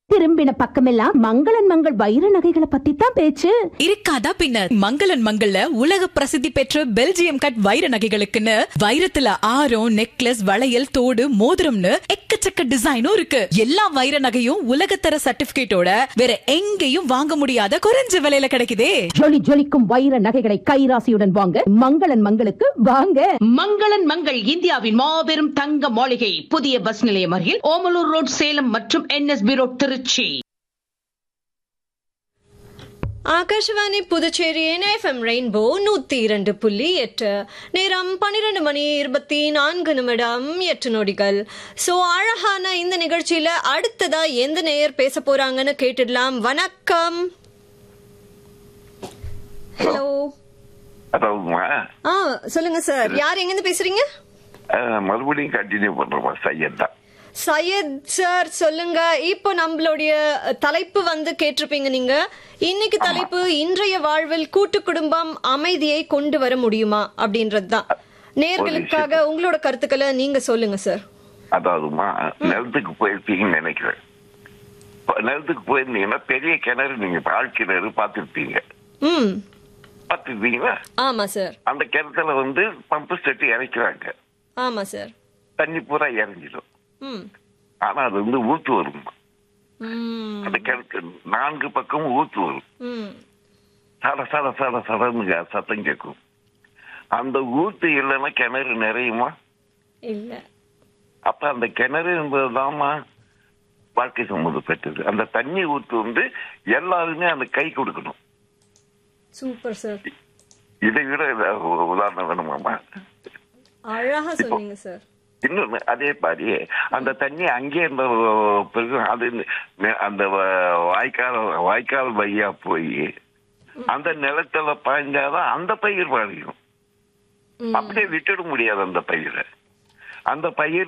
திரும்பின பக்கமெல்லாம் மங்களன் மங்கள் வைர நகைகளை பத்தி தான் பேச்சு இருக்காதா பின்ன மங்களன் மங்கள்ல உலக பிரசித்தி பெற்ற பெல்ஜியம் கட் வைர நகைகளுக்குன்னு வைரத்துல ஆரம் நெக்லஸ் வளையல் தோடு மோதிரம்னு எக்கச்சக்க டிசைனும் இருக்கு எல்லா வைர நகையும் உலகத்தர சர்டிபிகேட்டோட வேற எங்கேயும் வாங்க முடியாத குறைஞ்ச விலையில கிடைக்குதே ஜொலி ஜொலிக்கும் வைர நகைகளை கைராசியுடன் வாங்க மங்களன் மங்களுக்கு வாங்க மங்களன் மங்கள் இந்தியாவின் மாபெரும் தங்க மாளிகை புதிய பஸ் நிலையம் அருகில் ஓமலூர் ரோட் சேலம் மற்றும் என்எஸ்பி ரோட் திருச்சி ஆகாஷவாணி புதுச்சேரியின் எஃப்எம் ரெயின்போ நூத்தி இரண்டு புள்ளி எட்டு நேரம் பன்னிரண்டு மணி இருபத்தி நான்கு நிமிடம் எட்டு நொடிகள் சோ அழகான இந்த நிகழ்ச்சியில அடுத்ததா எந்த நேயர் பேச போறாங்கன்னு கேட்டுடலாம் வணக்கம் ஹலோ அதாவதுமா ஆ சொல்லுங்க சார் யார் எங்கிருந்து பேசுறீங்க அஹ், மறுபடியும் கண்டினியூ பண்றோமா சையத் தான் சையத் சார் சொல்லுங்க இப்போ நம்மளுடைய தலைப்பு வந்து கேட்டிருப்பீங்க நீங்க இன்னைக்கு தலைப்பு இன்றைய வாழ்வில் கூட்டு குடும்பம் அமைதியை கொண்டு வர முடியுமா அப்படின்றது தான் நேர்களுக்காக உங்களோட கருத்துக்களை நீங்க சொல்லுங்க சார் அதாவதுமா நிலத்துக்கு போயிருப்பீங்கன்னு நினைக்கிறேன் இப்ப நிலத்துக்கு போயிருந்தீங்கன்னா பெரிய கிணறு நீங்க பால் கிணறு பார்த்துருப்பீங்க ம் பார்த்துருப்பீங்களா ஆமா சார் அந்த கிணத்துல வந்து பம்பு செட்டு இறக்கிறாங்க ஆமா சார் தண்ணி பூரா இறங்கிடும் ம் ஆனா அது வந்து ஊத்து வரும் ம் அந்த கிணத்து நான்கு பக்கமும் ஊத்து வரும் ம் சட சட சட சடன்னு சத்தம் கேட்கும் அந்த ஊத்து இல்லைன்னா கிணறு நிறையுமா இல்ல அப்ப அந்த கிணறு என்பதுதாம்மா வாழ்க்கை சம்மந்தப்பட்டது அந்த தண்ணி ஊத்து வந்து எல்லாருமே அந்த கை கொடுக்கணும் சூப்பர் சார் இதை விட ஏதாவது ஒரு உதாரணம் வேணுமாமா அழகா சொன்னீங்க சார் இன்னொன்னு அதே மாதிரி அந்த தண்ணி அங்கே இருந்த பிறகு அது நெ- அந்த வ- வாய்க்கால் வாய்க்கால் வழியா போய் அந்த நிலத்துல பாய்ஞ்சாதான் அந்த பயிர் பாயும் அப்படியே விட்டுட முடியாது அந்த பயிரை அந்த பயிர்